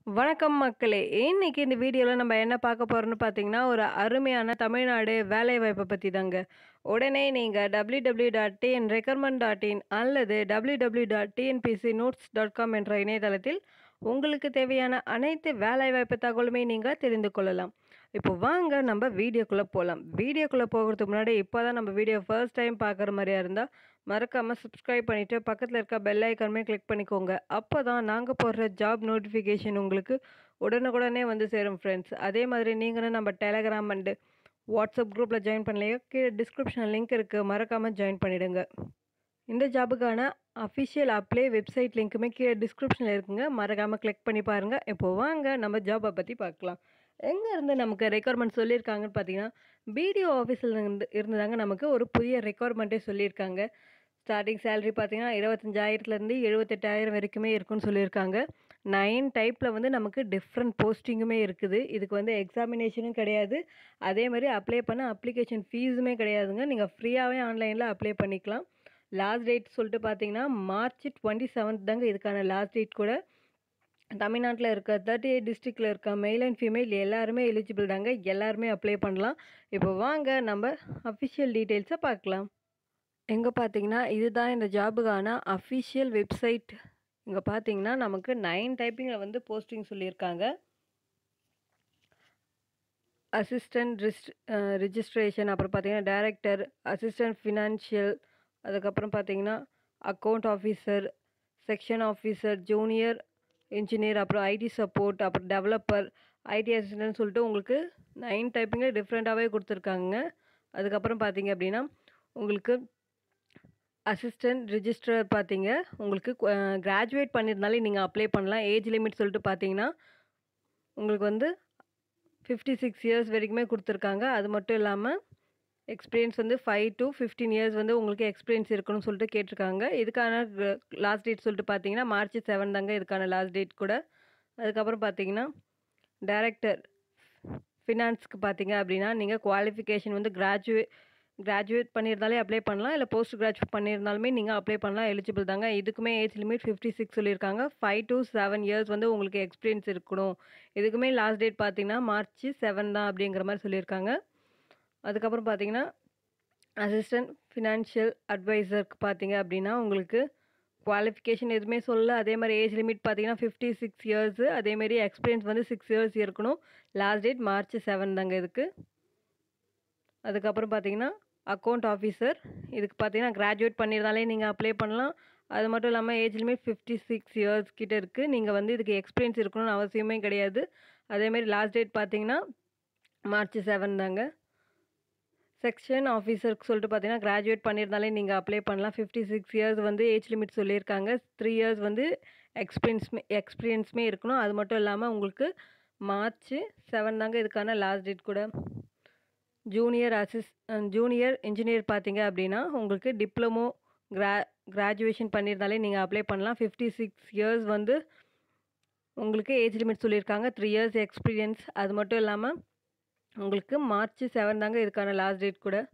வணக்கம் மக்களே! இன்னைக்கு இந்த வீடியோல நம்ம என்ன பார்க்க போறோம்னு பார்த்தீங்கன்னா, ஒரு அருமையான தமிழ்நாடு வேலைவாய்ப்ப பத்தி தாங்க. உடனே நீங்க www.tnrecommend.in அல்லது www.tnpcnotes.com என்ற இணையதளத்தில் உங்களுக்கு தேவையான அனைத்து வேலைவாய்ப்பு தகவலுமே நீங்க தெரிந்து கொள்ளலாம். இப்போ வாங்க நம்ம வீடியோக்குள்ள போலாம். வீடியோக்குள்ள போகறதுக்கு முன்னாடி இப்போ தான் நம்ம வீடியோ ஃபர்ஸ்ட் டைம் பார்க்குற மாரியா இருந்தா, மறக்காம சப்ஸ்கிரைப் பண்ணிட்டு பக்கத்துல இருக்க பெல் ஐகானுமே கிளிக் பண்ணிக்கோங்க. அப்பதான் நாங்க போடுற ஜாப் நோட்டிஃபிகேஷன் உங்களுக்கு உடனுக்குடனே வந்து சேரும் ஃப்ரெண்ட்ஸ். அதே மாதிரி நீங்களும் நம்ம டெலகிராம் அண்ட் வாட்ஸ்அப் குரூப்ல ஜாயின் பண்ணலையா, கீழ டிஸ்கிரிப்ஷன்ல லிங்க் இருக்கு. மறக்காம ஜாயின் பண்ணிடுங்க. இந்த ஜாபுக்கான அஃபிஷியல் அப்ளை வெப்சைட் லிங்க்குமே கீழ டிஸ்கிரிப்ஷன்ல இருக்குங்க. மறக்காம கிளிக் பண்ணி பாருங்க. இப்போ வாங்க நம்ம ஜாப்ப பத்தி பார்க்கலாம். எங்க இருந்து நமக்கு ரெக்யர்மென்ட் சொல்லியிருக்காங்கன்னு பார்த்தீங்கன்னா, பிடிஓ ஆஃபீஸ்ல இருந்து இருந்து தாங்க நமக்கு ஒரு புதிய ரெக்யர்மென்ட்டே சொல்லியிருக்காங்க. ஸ்டார்ட்டிங் சேலரி பார்த்தீங்கன்னா, 25,000லேருந்து 78,000 வரைக்குமே இருக்குன்னு சொல்லியிருக்காங்க. 9 டைப்ல வந்து நமக்கு டிஃப்ரெண்ட் போஸ்டிங்குமே இருக்குது. இதுக்கு வந்து எக்ஸாமினேஷனும் கிடையாது. அதே மாரி அப்ளை பண்ண அப்ளிகேஷன் ஃபீஸுமே கிடையாதுங்க. நீங்க ஃப்ரீயாவே ஆன்லைன்ல அப்ளை பண்ணிக்கலாம். லாஸ்ட் டேட் சொல்லிட்டு பார்த்தீங்கன்னா, மார்ச் 27 தாங்க இதுக்கான லாஸ்ட் டேட் கூட. தமிழ்நாட்டுல இருக்க 38 டிஸ்ட்ரிக்ட்ல இருக்க மெயில் அண்ட் ஃபீமேல் எல்லாருமே எலிஜிபிள் தாங்க. எல்லாருமே அப்ளை பண்ணலாம். இப்போ வாங்க நம்ம அஃபிஷியல் டீட்டெயில்ஸ பார்க்கலாம். எங்க பார்த்தீங்கன்னா, இதுதான் இந்த ஜாபுக்கான அஃபிஷியல் வெப்சைட். இங்க பார்த்தீங்கன்னா, நமக்கு 9 டைப்பிங்ல வந்து போஸ்டிங் சொல்லியிருக்காங்க. அசிஸ்டன்ட் ரிஸ்ட் அ ரிஜிஸ்ட்ரேஷன் அப்புறம் பார்த்தீங்கன்னா, டைரக்டர், அசிஸ்டன்ட் ஃபினான்ஷியல் அதுக்கப்புறம் பார்த்தீங்கன்னா, account officer, section officer, junior engineer, அப்புறம் ஐடி சப்போர்ட், அப்புறம் டெவலப்பர், ஐடி அசிஸ்டன்ட்னு சொல்லிட்டு உங்களுக்கு 9 டைப்பிங்ல டிஃப்ரெண்ட்டாவே குடுத்துருக்காங்கங்க. அதுக்கப்புறம் பார்த்தீங்க அப்படின்னா, உங்களுக்கு அசிஸ்டன்ட் ரிஜிஸ்ட்ரார் பார்த்தீங்க, உங்களுக்கு கு அ கிராஜுவேட் பண்ணியிருந்தாலே நீங்க அப்ளை பண்ணலாம். ஏஜ் லிமிட் சொல்லிட்டு பார்த்தீங்கன்னா, உங்களுக்கு வந்து 56 இயர்ஸ் வரைக்குமே குடுத்துருக்காங்க. அது மட்டும் இல்லாம, எக்ஸ்பீரியன்ஸ் வந்து 5 டூ 15 இயர்ஸ் வந்து உங்களுக்கு எக்ஸ்பீரியன்ஸ் இருக்கணும்னு சொல்லிட்டு கேட்டிருக்காங்க. இதுக்கான க லாஸ்ட் டேட் சொல்லிட்டு பார்த்தீங்கன்னா, மார்ச் 7 தாங்க இதுக்கான லாஸ்ட் டேட் கூட. அதுக்கப்புறம் பார்த்தீங்கன்னா, டைரக்டர் ஃபினான்ஸ்க்கு பார்த்தீங்க அப்படின்னா, நீங்க குவாலிஃபிகேஷன் வந்து கிராஜுவே கிராஜுவேட் பண்ணியிருந்தாலே அப்ளை பண்ணலாம். இல்ல போஸ்ட் கிராஜுவேட் பண்ணியிருந்தாலுமே நீங்க அப்ளை பண்ணலாம். எலிஜிபிள் தாங்க. இதுக்குமே ஏஜ் லிமிட் 56 சொல்லியிருக்காங்க. 5 டூ 7 இயர்ஸ் வந்து உங்களுக்கு எக்ஸ்பீரியன்ஸ் இருக்கணும். இதுக்குமே லாஸ்ட் டேட் பார்த்தீங்கன்னா, மார்ச் 7 தான் அப்படிங்கிற மாரி சொல்லியிருக்காங்க. அதுக்கப்புறம் பார்த்தீங்கன்னா, அசிஸ்டன்ட் ஃபினான்ஷியல் அட்வைசருக்கு பார்த்தீங்க அப்படின்னா, உங்களுக்கு குவாலிஃபிகேஷன் எதுவுமே சொல்லல. அதே மாரி ஏஜ் லிமிட் பார்த்தீங்கன்னா, 56 இயர்ஸு. அதே மாரி எக்ஸ்பீரியன்ஸ் வந்து 6 இயர்ஸ் இருக்கணும். லாஸ்ட் டேட் மார்ச் 7 தாங்க இதுக்கு. அதுக்கப்புறம் பார்த்தீங்கன்னா, அக்கவுண்ட் ஆஃபீசர் இதுக்கு பார்த்தீங்கன்னா, கிராஜுவேட் பண்ணியிருந்தாலே நீங்க அப்ளை பண்ணலாம். அது மட்டும் இல்லாம ஏஜ் லிமிட் 56 இயர்ஸ் கிட்ட இருக்கு. நீங்க வந்து இதுக்கு எக்ஸ்பீரியன்ஸ் இருக்கணும்னு அவசியமே கிடையாது. அதே மாரி லாஸ்ட் டேட் பார்த்தீங்கன்னா, மார்ச் 7 தாங்க. செக்ஷன் ஆஃபீசருக்கு சொல்லிட்டு பார்த்தீங்கன்னா, கிராஜுவேட் பண்ணியிருந்தாலே நீங்க அப்ளை பண்ணலாம். 56 இயர்ஸ் வந்து ஏஜ் லிமிட் சொல்லியிருக்காங்க. 3 இயர்ஸ் வந்து எக்ஸ்பீரியன்ஸ்மே எக்ஸ்பீரியன்ஸுமே இருக்கணும். அது மட்டும் இல்லாம உங்களுக்கு மார்ச் 7 தாங்க இதுக்கான லாஸ்ட் டேட் கூட. ஜூனியர் அசிஸ் அ ஜூனியர் இன்ஜினியர் பார்த்தீங்க அப்படின்னா, உங்களுக்கு டிப்ளமோ கிரா கிராஜுவேஷன் பண்ணியிருந்தாலே நீங்க அப்ளை பண்ணலாம். 56 இயர்ஸ் வந்து உங்களுக்கு ஏஜ் லிமிட் சொல்லியிருக்காங்க. 3 இயர்ஸ் எக்ஸ்பீரியன்ஸ். அது மட்டும் இல்லாம, உங்களுக்கு மார்ச் 7 தாங்க இதுக்கான லாஸ்ட் டேட் கூட.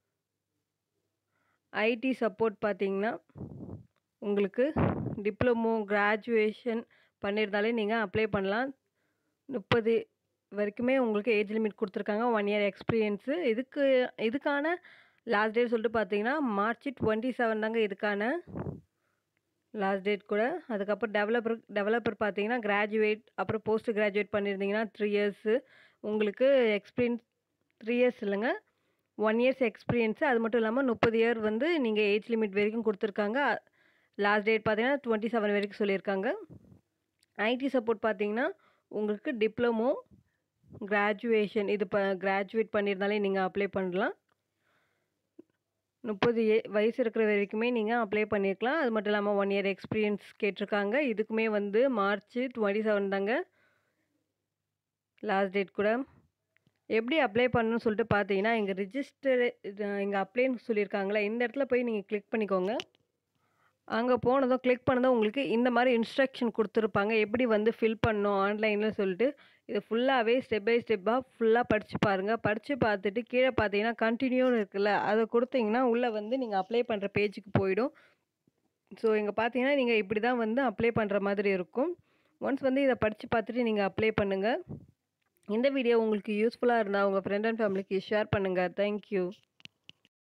ஐடி சப்போர்ட் பார்த்தீங்கன்னா, உங்களுக்கு டிப்ளமோ கிராஜுவேஷன் பண்ணியிருந்தாலே நீங்க அப்ளை பண்ணலாம். 30 வரைக்குமே உங்களுக்கு ஏஜ் லிமிட் குடுத்துருக்காங்க. 1 இயர் எக்ஸ்பீரியன்ஸு. இதுக்கு இதுக்கான லாஸ்ட் டேட் சொல்லிட்டு பார்த்தீங்கன்னா, மார்ச் 27 தாங்க இதுக்கான லாஸ்ட் டேட் கூட. அதுக்கப்புறம் டெவலப்பர் டெவலப்பர் பார்த்தீங்கன்னா, கிராஜுவேட் அப்புறம் போஸ்ட் கிராஜுவேட் பண்ணியிருந்தீங்கன்னா 3 இயர்ஸு. உங்களுக்கு எக்ஸ்பீரியன்ஸ் 3 இயர்ஸ் இல்லங்க. 1 இயர்ஸ் எக்ஸ்பீரியன்ஸு. அது மட்டும் இல்லாம 30 இயர் வந்து நீங்க ஏஜ் லிமிட் வரைக்கும் குடுத்துருக்காங்க. லாஸ்ட் டேட் பார்த்தீங்கன்னா, 27 வரைக்கும் சொல்லியிருக்காங்க. ஐடி சப்போர்ட் பார்த்தீங்கன்னா, உங்களுக்கு டிப்ளமோ கிராஜுவேஷன் இது ப கிராஜுவேட் பண்ணியிருந்தாலே நீங்க அப்ளை பண்ணலாம். 30 எ வயசு இருக்கிற வரைக்குமே நீங்க அப்ளை பண்ணியிருக்கலாம். அது மட்டும் இல்லாம 1 இயர் எக்ஸ்பீரியன்ஸ் கேட்டிருக்காங்க. இதுக்குமே வந்து மார்ச் 27 தாங்க லாஸ்ட் டேட் கூட. எப்படி அப்ளை பண்ணணும்னு சொல்லிட்டு பார்த்தீங்கன்னா, இங்க ரிஜிஸ்டர் இது இங்க அப்ளைன்னு சொல்லியிருக்காங்கல்ல, இந்த இடத்துல போய் நீங்க கிளிக் பண்ணிக்கோங்க. அங்க போனதும் கிளிக் பண்ணதும் உங்களுக்கு இந்த மாரி இன்ஸ்ட்ரக்ஷன் குடுத்துருப்பாங்க. எப்படி வந்து ஃபில் பண்ணணும் ஆன்லைன்ல சொல்லிட்டு. இது ஃபுல்லாவே ஸ்டெப் பை ஸ்டெப்பா ஃபுல்லா படிச்சு பாருங்க. படிச்சு பார்த்துட்டு கீழ பார்த்தீங்கன்னா, கன்டினியூன்னு இருக்குல்ல, அத குடுத்தீங்கன்னா, உள்ள வந்து நீங்க அப்ளை பண்ற பேஜுக்கு போயிடும். ஸோ இங்க பார்த்தீங்கன்னா, நீங்க இப்படி தான் வந்து அப்ளை பண்ற மாதிரி இருக்கும். ஒன்ஸ் வந்து இத படிச்சு பார்த்துட்டு நீங்க அப்ளை பண்ணுங்க. இந்த வீடியோ உங்களுக்கு யூஸ்ஃபுல்லா இருந்தா உங்க ஃப்ரெண்ட் அண்ட் ஃபேமிலிக்கு ஷேர் பண்ணுங்க. Thank you.